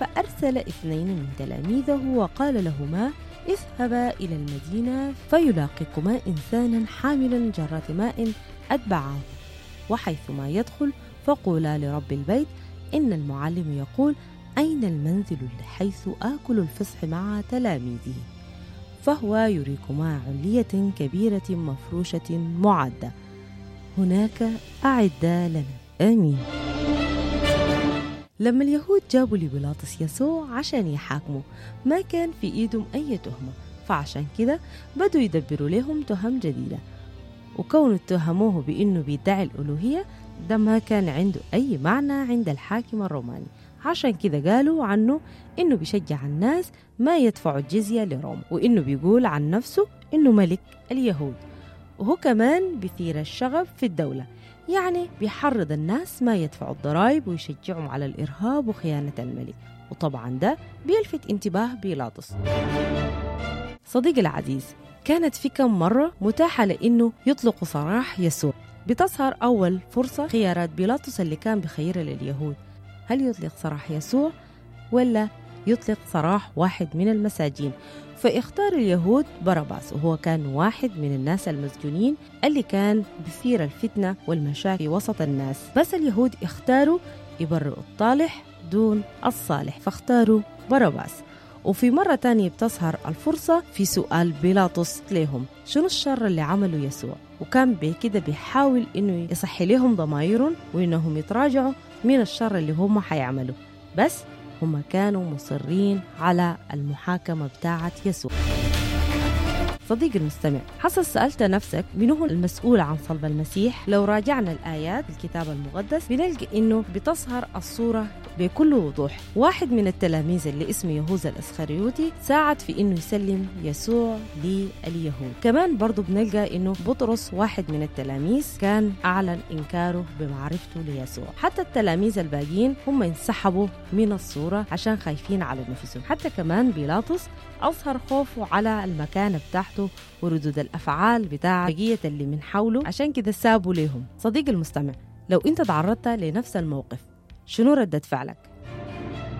فأرسل اثنين من تلاميذه وقال لهما اذهبا إلى المدينة فيلاقيكما إنسانا حاملا جرة ماء أتبعه وحيثما يدخل فقولا لرب البيت إن المعلم يقول أين المنزل حيث آكل الفصح مع تلاميذه فهو يريكما علية كبيرة مفروشة معدة هناك أعدا لنا آمين لما اليهود جابوا لبيلاطس يسوع عشان يحاكموا ما كان في إيدهم أي تهمة فعشان كده بدوا يدبروا لهم تهم جديدة وكون اتهموه بأنه بيدعي الألوهية ده ما كان عنده أي معنى عند الحاكم الروماني عشان كده قالوا عنه إنه بيشجع الناس ما يدفعوا الجزية لروما وإنه بيقول عن نفسه إنه ملك اليهود وهو كمان بيثير الشغب في الدولة يعني بيحرض الناس ما يدفعوا الضرائب ويشجعهم على الإرهاب وخيانة الملك وطبعا ده بيلفت انتباه بيلاطس صديقي العزيز كانت في كم مرة متاحة لأنه يطلق سراح يسوع بتظهر أول فرصة خيارات بيلاطس اللي كان بخيرها لليهود هل يطلق سراح يسوع ولا يطلق سراح واحد من المساجين فاختار اليهود باراباس وهو كان واحد من الناس المسجونين اللي كان بثير الفتنة والمشاكل وسط الناس بس اليهود اختاروا يبرئوا الطالح دون الصالح فاختاروا باراباس وفي مرة تانية بتظهر الفرصة في سؤال بيلاطس لهم شنو الشر اللي عمله يسوع وكان بكده بيحاول انه يصحي لهم ضمايرهم وانهم يتراجعوا من الشر اللي هم حيعملوا بس هم كانوا مصرين على المحاكمة بتاعة يسوع صديقي المستمع حسب سألت نفسك من هو المسؤول عن صلب المسيح لو راجعنا الآيات الكتاب المقدس بنلقى إنه بتظهر الصورة بكل وضوح واحد من التلاميذ اللي اسمه يهوذا الاسخريوطي ساعد في انه يسلم يسوع لليهود كمان برضو بنلقى انه بطرس واحد من التلاميذ كان اعلن انكاره بمعرفته ليسوع حتى التلاميذ الباقيين هم انسحبوا من الصورة عشان خايفين على نفسهم حتى كمان بيلاطس أظهر خوفه على المكانة بتاعته وردود الأفعال بتاع بقية اللي من حوله عشان كده سابوا ليهم صديقي المستمع لو أنت تعرضت لنفس الموقف شنو ردة فعلك؟